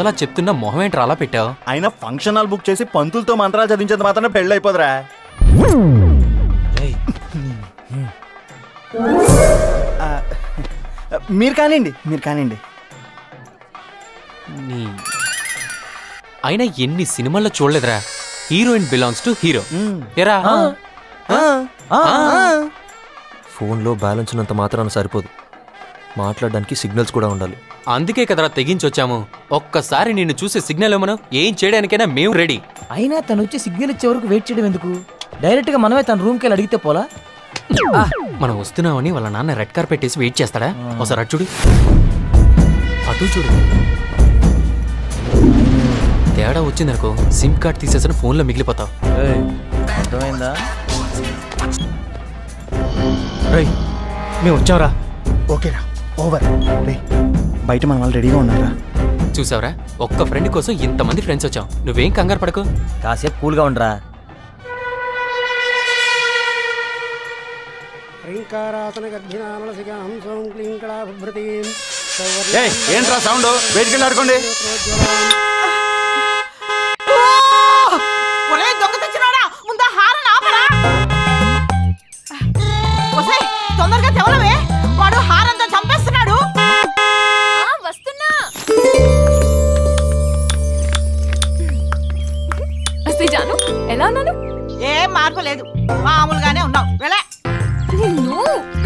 అంతలా చెప్తున్నా మొహం ఏంట్రా అలా పెట్టావు అయినా ఫంక్షన్ హాల్ బుక్ చేసి పంతులతో మంత్రాలు చదివించేది మాత్రమే పెళ్ళి అయిపోదురా ఆ, మీరు కానివ్వండి మీరు కానివ్వండి నీ అయినా ఎన్ని సినిమాల్లో చూడలేదురా హీరోయిన్ బిలాంగ్స్ టు హీరో ఎరా ఫోన్లో బ్యాలెన్స్ ఉన్నంత మాత్రాన సరిపోదు మాట్లాడడానికి సిగ్నల్స్ కూడా ఉండాలి అందుకే కదరా తెగించొచ్చాము ఒక్కసారి నిన్ను చూసే సిగ్నల్ ఇవ్వమను ఏం చేయడానికైనా మేము రెడీ అయినా తను వచ్చి సిగ్నల్ ఇచ్చే వరకు వెయిట్ చేయడం ఎందుకు డైరెక్ట్ గా మనమే తన రూమ్కి వెళ్ళి అడిగితే పోలా మనం వస్తున్నామని వాళ్ళ నాన్న రెడ్ కార్ పెట్టేసి వెయిట్ చేస్తాడా ఒకసారి అటు చూడు అటు చూడు తేడా వచ్చిందనుకో సిమ్ కార్డ్ తీసేసిన ఫోన్లో మిగిలిపోతావు అర్థమైందా రై మేము వచ్చావురా ఓకేరా ఓవర్ రే బయట మన వాళ్ళు రెడీగా ఉన్నారా చూసావరా ఒక్క ఫ్రెండ్ కోసం ఇంతమంది ఫ్రెండ్స్ వచ్చాం నువ్వేం కంగారు పడకు కాసేపు కూల్గా ఉండరా ఏయ్, ఏంట్రా సౌండ్ బయటికి వెళ్ళి ఆడుకోండి ఒరే దొంగ తెచ్చినోడా ముందు హారన్ ఆపరా ఒసేయ్ తొందరగా తెవలవే వాడు హారంతో చంపేస్తున్నాడు వస్తున్నా వస్తే జాను ఎలా ఉన్నాను ఏం మార్పు లేదు మామూలుగానే ఉన్నావు వెళ్ళే నిన్ను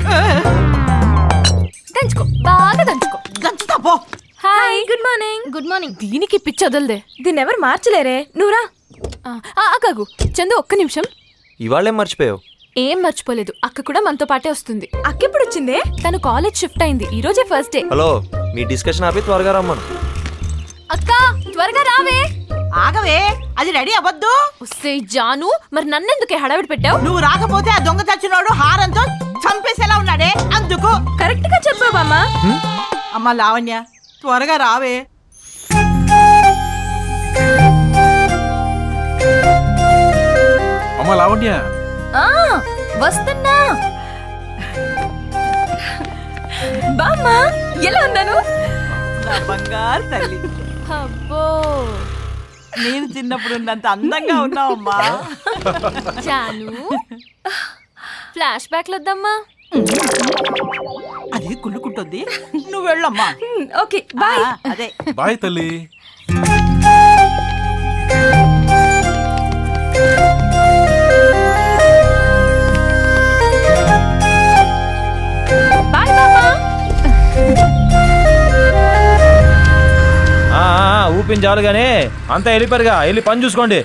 దంచుకో బాగా దంచుకో దంచుతా పో hi good morning good morning దీనికి పిచ్చి వదలదే దీన్ని ఎవరు మార్చలేరే నువ్వురా కాగు చందు ఒక్క నిమిషం ఇవాళేం మర్చిపోయావు ఏం మర్చిపోలేదు అక్క కూడా మనతో పాటే వస్తుంది అక్క ఎప్పుడు వచ్చిందే తను కాలేజ్ షిఫ్ట్ అయింది ఈ రోజే ఫస్ట్ డే హలో మీ డిస్కషన్ ఆపి త్వరగా రమ్మను అక్క త్వరగా రావే ఆగవే అది రెడీ అవ్వద్దు వస్తే జాను మరి నన్నెందుకే హడావిడి పెట్టావు నువ్వు రాకపోతే ఆ దొంగ చచ్చినోడు హారంతో చంపేసేలా ఉన్నాడే అందుకు కరెక్ట్ గా చెప్పావు బామ్మ అమ్మా లావణ్య త్వరగా రావే అమ్మ లావణ్య ఆ వస్తున్నా బామ్మ ఎలా ఉన్నాను నా బంగారు తల్లి అబ్బో నేను చిన్నప్పుడు ఉన్నంత అందంగా ఉన్నావమ్మా జాను ఫ్లాష్ బ్యాక్ వద్దమ్మా అది కుళ్ళుకుంటుంది నువ్వు వెళ్ళమ్మా ఓకే బాయ్ ఆ, అదే బాయ్ తల్లి బాయ్ బామ్మ ఆ, ఆ, ఊపిన చాలు కానీ అంతా వెళ్ళిపోయారుగా వెళ్ళి పని చూసుకోండి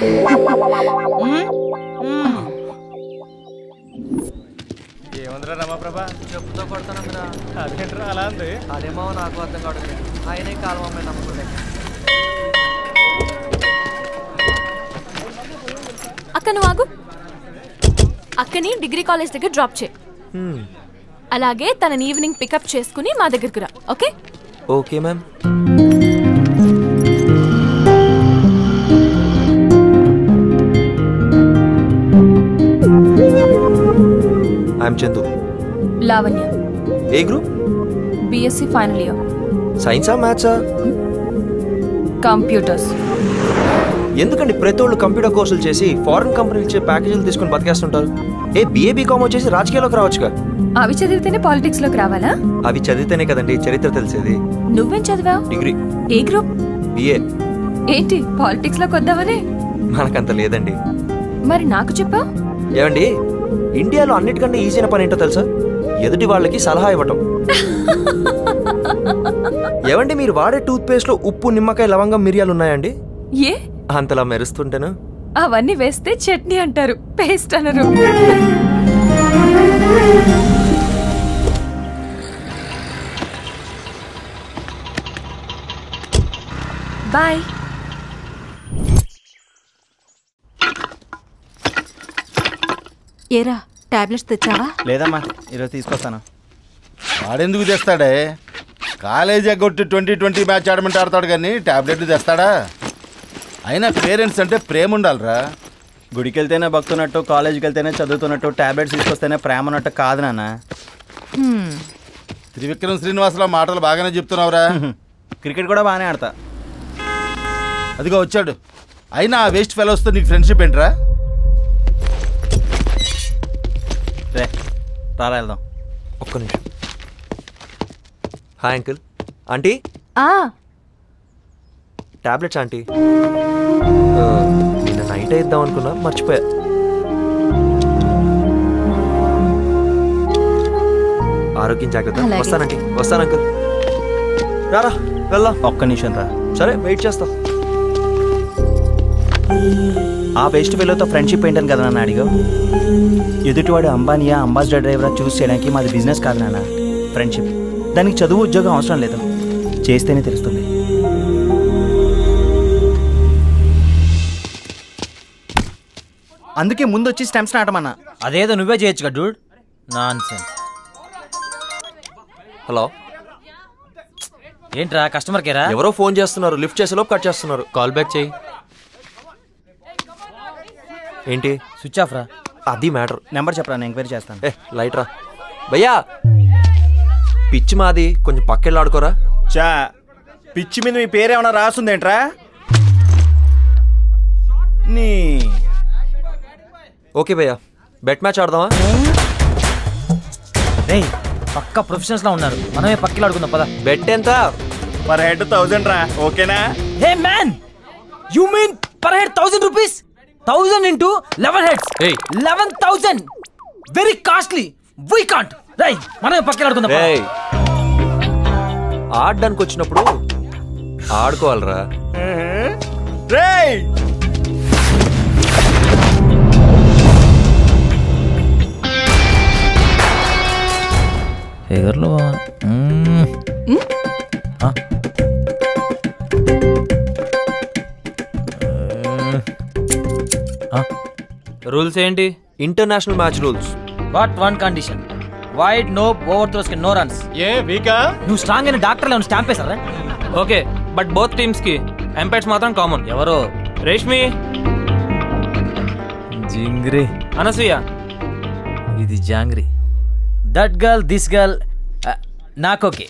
ఏముందిరా రమాప్రభా చెప్పుతో కొడతానందిరా అదేంట్రా అలా ఉంది అదేమో నాకు అర్థం కావడం ఆయనే కాలం అమ్మాయి నమ్మకం అక్క నువ్వు ఆగు అక్కని డిగ్రీ కాలేజ్ దగ్గర డ్రాప్ చేయి అలాగే తనని ఈవినింగ్ పికప్ చేసుకుని మా దగ్గరికి రా okay okay ma'am I'm Chandu Lavanya ఏ గ్రూప్ బిఎస్సి ఫైనల్ ఇయర్ సైన్సా మ్యాథ్సా కంప్యూటర్స్ ఎందుకండి ప్రతి ఒళ్ళు కంప్యూటర్ కోర్సులు చేసి ఫారెన్ కంపెనీలు ఇచ్చే ప్యాకేజీలు తీసుకుని బతికేస్తుంటారు ఏ బిఏ బీకామ్ వచ్చేసి రాజకీయాల్లోకి రావచ్చుగా అవి చదివితేనే పాలిటిక్స్ లోకి రావాలా అవి చదివితేనే కదండి చరిత్ర తెలిసేది నువ్వేం చదివావు డిగ్రీ ఏ గ్రూప్ బిఏ ఏంటి పాలిటిక్స్ లోకి వద్దామని మనకంత లేదండి మరి నాకు చెప్పావు ఏమండి ఇండియాలో అన్నిటికంటే ఈజీ అయిన పని ఏంటో తెలుసా ఎదుటి వాళ్ళకి సలహా ఇవ్వటం ఏమండి మీరు వాడే టూత్ పేస్ట్ లో ఉప్పు నిమ్మకాయ లవంగం మిరియాలు ఉన్నాయండి ఏ అంతలా మెరుస్తుంటేను అవన్నీ వేస్తే చట్నీ అంటారు పేస్ట్ అనరు బాయ్ ఏరా టాబ్లెట్స్ తెచ్చావా లేదమ్మా ఈరోజు తీసుకొస్తాను వాడెందుకు తెస్తాడే కాలేజీ ఎగ్గొట్టి ట్వంటీ ట్వంటీ మ్యాచ్ ఆడమంటే ఆడతాడు కానీ టాబ్లెట్లు తెస్తాడా అయినా పేరెంట్స్ అంటే ప్రేమ ఉండాలిరా గుడికి వెళ్తేనే భక్తున్నట్టు కాలేజీకి వెళ్తేనే చదువుతున్నట్టు టాబ్లెట్స్ తీసుకొస్తేనే ప్రేమ ఉన్నట్టు కాదు నాన్న త్రివిక్రమ్ శ్రీనివాసరావు మాటలు బాగానే చెప్తున్నావురా క్రికెట్ కూడా బాగానే ఆడతా అదిగో వచ్చాడు అయినా ఆ వేస్ట్ ఫెలోస్తో నీకు ఫ్రెండ్షిప్ ఏంట్రా రే రారా వెళ్దాం ఒక్క నిమిషం హాయ్ అంకుల్ ఆంటీ ఆ టాబ్లెట్స్ ఆంటీ ఆ, నిన్న నైట్ ఇద్దాం అనుకున్నా మర్చిపోయా ఆరోగ్యం జాగ్రత్త అలాగే. వస్తానంటీ వస్తాను అంకుల్ రారా వెళ్దాం ఒక్క నిమిషం రా సరే వెయిట్ చేస్తా ఆ వేస్ట్ ఫెలోతో ఫ్రెండ్షిప్ ఏంటని కదా నన్ను అడిగావు ఎదుటివాడు అంబానీయా అంబాసిడర్ డ్రైవరా చూస్ చేయడానికి మాది బిజినెస్ కాదు నాన్న ఫ్రెండ్షిప్ దానికి చదువు ఉద్యోగం అవసరం లేదు చేస్తేనే తెలుస్తుంది అందుకే ముందు వచ్చి స్టెమ్స్ నాటమన్నా అదేదో నువ్వే చేయొచ్చు కదా డూడ్ నాన్ సెన్స్ హలో ఏంట్రా కస్టమర్ కేరా ఎవరో ఫోన్ చేస్తున్నారు లిఫ్ట్ చేసేలోపు కట్ చేస్తున్నారు కాల్ బ్యాక్ చేయి ఏంటి స్విచ్ ఆఫ్ రా అది మ్యాటర్ నెంబర్ చెప్పరా నేను ఎంక్వైరీ చేస్తాను ఏ లైట్ రా భయ్యా పిచ్చి మాది కొంచెం పక్కెళ్ళి ఆడుకోరా చా పిచ్చి మీద మీ పేరేమన్నా రాసుందేంట్రా నీ ఓకే భయ్యా బెట్ మ్యాచ్ ఆడదామా రే పక్క ప్రొఫెషనల్స్ లా ఉన్నారు మనమే పక్కకి ఆడుకుందాం పద బెట్ ఎంత పర్ హెడ్ థౌజండ్ రా ఓకేనా hey man you mean per head thousand rupees thousand into eleven heads ఏయ్. Eleven thousand very costly we can't రై మనమే పక్కకి ఆడుకుందాం పద. ఏయ్ ఆడడానికి వచ్చినప్పుడు ఆడుకోవాలరా రేయ్ ఎగర్లో మ్మ్. ఆ. ఆ. రూల్స్ ఏంటి international match rules but one condition wide no over throws కి నో రన్స్ ఏ వీకా నువ్వు స్ట్రాంగ్ అయిన డాక్టర్ లో స్టాంప్ వేసారా ఓకే బట్ బోత్ టీమ్స్ కి ఎంపైర్స్ మాత్రం కామన్ ఎవరో రేష్మి జింగ్రీ అనసూయ ఇది జాంగ్రీ దట్ గర్ల్ దిస్ గర్ల్ నాకు ఓకే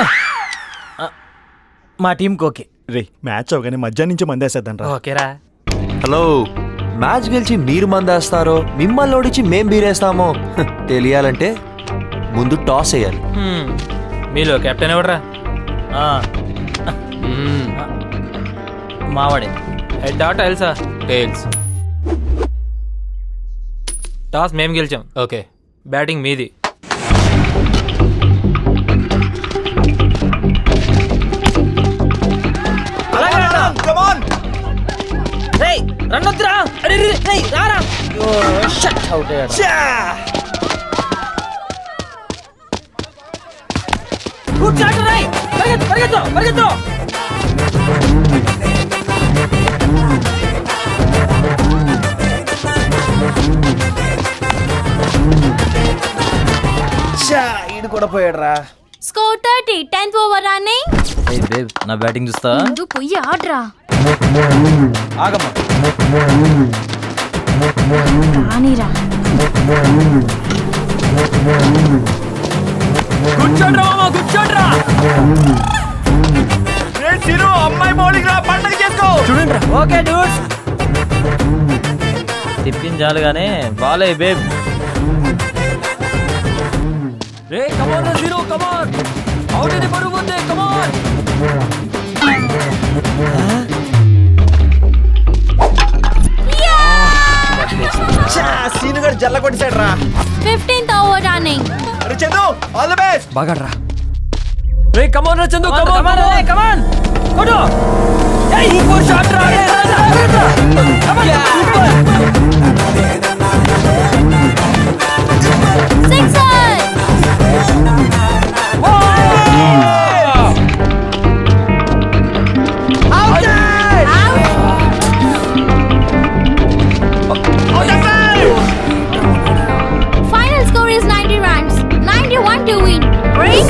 మా టీంకి ఓకే రే మ్యాచ్ అవగానే మధ్యాహ్నం నుంచి మందేసేద్దాం రా ఓకేరా హలో మ్యాచ్ గెలిచి మీరు మందేస్తారో మిమ్మల్ని ఓడించి మేం బీరేస్తామో హ్, తెలియాలంటే ముందు టాస్ వేయాలి హ్మ్. మీలో కెప్టెన్ ఎవడరా మావాడే హెడ్ డాట్ ఎల్సా టైల్స్ టాస్ మేము గెలిచాం ఓకే బ్యాటింగ్ మీది రేయ్ రన్ వద్దురా అరే రే రేయ్ రారా షట్ అవుట్ కూర్చోండి రేయ్ పరిగెత్తు పరిగెత్తు పరిగెత్తు ఈడు కూడా పోయాడు రా score thirty tenth over running ఏయ్ బేబ్ నా బ్యాటింగ్ చూస్తా ముందు పొయ్యి ఆడ్రా ఆగమ్మా రానిరా కూర్చోండి రా మామ కూర్చోండి రా అమ్మాయి బౌలింగ్ రా పండగ చేసుకో చూడండి రా ఓకే డూడ్స్ తిప్పింది చాలుగానే బాలే బేబ్ రే కమాన్ జీరో కమాన్ అవుట్ ఇది పరుగు ఉంది కమాన్ సీను గారు జల్ల కొట్టేశాడు రా ఫిఫ్టీన్త్ ఓవర్ రన్నింగ్ అరే చందు ఆల్ ది బెస్ట్ బాగా రే కమాన్ రా చందు కమాన్ కమాన్ రే కమాన్ కొట్టు ఏయ్ సూపర్ షాట్ రా రే రా, రా, రా, రా. Come on super sixer Final score is 90 runs. 91 to win. Break.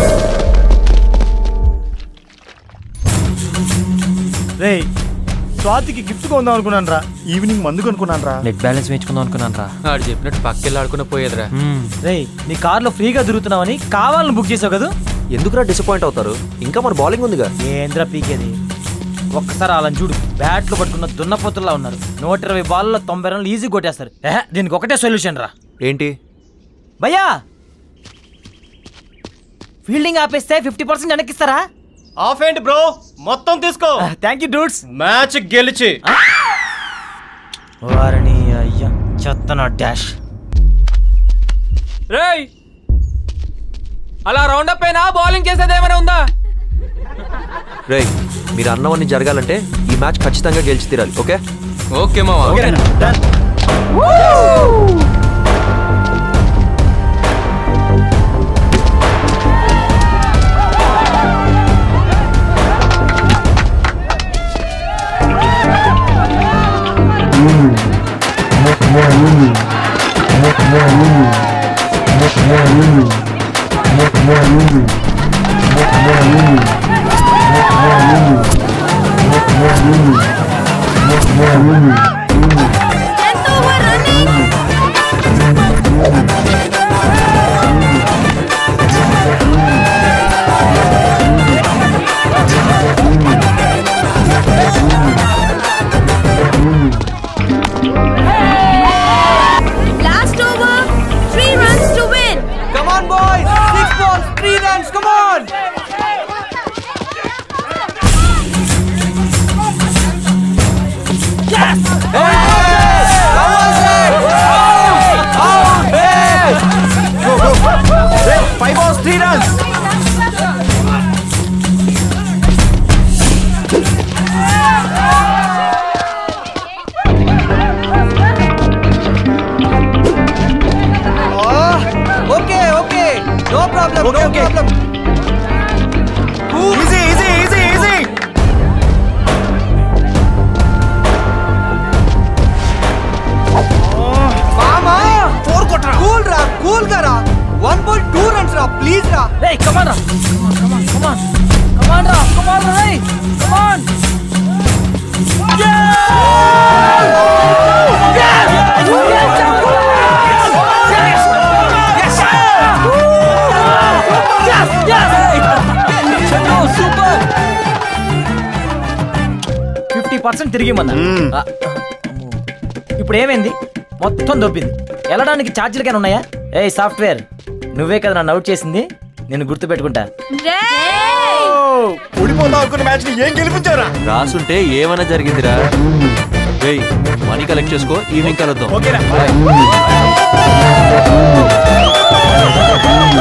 రే స్వాతికి గిఫ్ట్ కొందాం అనుకున్నాను రా ఈవినింగ్ మందు కొనుక్కున్నాను రా నెట్ బ్యాలెన్స్ వేయించుకుందాం అనుకున్నాను రా ఆడు చెప్పినట్టు పక్కెళ్ళి ఆడుకున్న పోయేదిరా రే నీ కార్లో ఫ్రీగా తిరుగుతున్నావని కావాలని బుక్ చేసావు కదా ఎందుకురా డిసప్పాయింట్ అవుతారు ఇంకా మన బౌలింగ్ ఉందిగా ఏంద్రా పీకేది ఒక్కసారి వాళ్ళని చూడు బ్యాట్లు పట్టుకున్న దున్నపోతుల్లా ఉన్నారు నూట ఇరవై బాల్లో తొంభై రన్లు ఈజీ కొట్టేస్తారు ఏహే దీనికి ఒకటే సొల్యూషన్ రా ఏంటి భయ్యా ఫీల్డింగ్ ఆపేస్తే ఫిఫ్టీ పర్సెంట్ వెనక్కిస్తారా ఆఫ్ ఏంటి బ్రో మొత్తం తీసుకో థ్యాంక్ యూ డూడ్స్ మ్యాచ్ గెలిచి వారిని అయ్యా చెత్తన డాష్ రేయ్ అలా రౌండ్ అప్ అయినా బౌలింగ్ చేసేది ఏమైనా ఉందా రేయ్ మీరు అన్నవన్నీ జరగాలంటే ఈ మ్యాచ్ ఖచ్చితంగా గెలిచి తీరాలి ఓకే ఓకే మావా last over three runs to win come on boys six balls three runs come on five balls three runs okay okay no problem Okay, no okay. Problem easy easy easy easy మామా four కొట్రా cool రా cool గా రా one ball two runs రా please రా రేయ్ కమాన్ రా కమాన్ కమాన్ కమాన్ రా కమాన్ రా రేయ్ కమాన్ సూపర్ ఫిఫ్టీ పర్సెంట్ తిరిగి మన ఇప్పుడు ఏమైంది మొత్తం దొబ్బింది వెళ్ళడానికి ఛార్జీలు ఉన్నాయా ఏ సాఫ్ట్వేర్ నువ్వే కదా నన్ను అవుట్ చేసింది నేను గుర్తు పెట్టుకుంటా ఊడిపోతాం అనుకున్న మ్యాచ్ ని ఏం గెలిపించారా రాసుంటే ఏమైనా జరిగిందిరా రేయ్ మనీ కలెక్ట్ చేసుకో ఈవినింగ్ కలుద్దాం ఓకేనా Bye.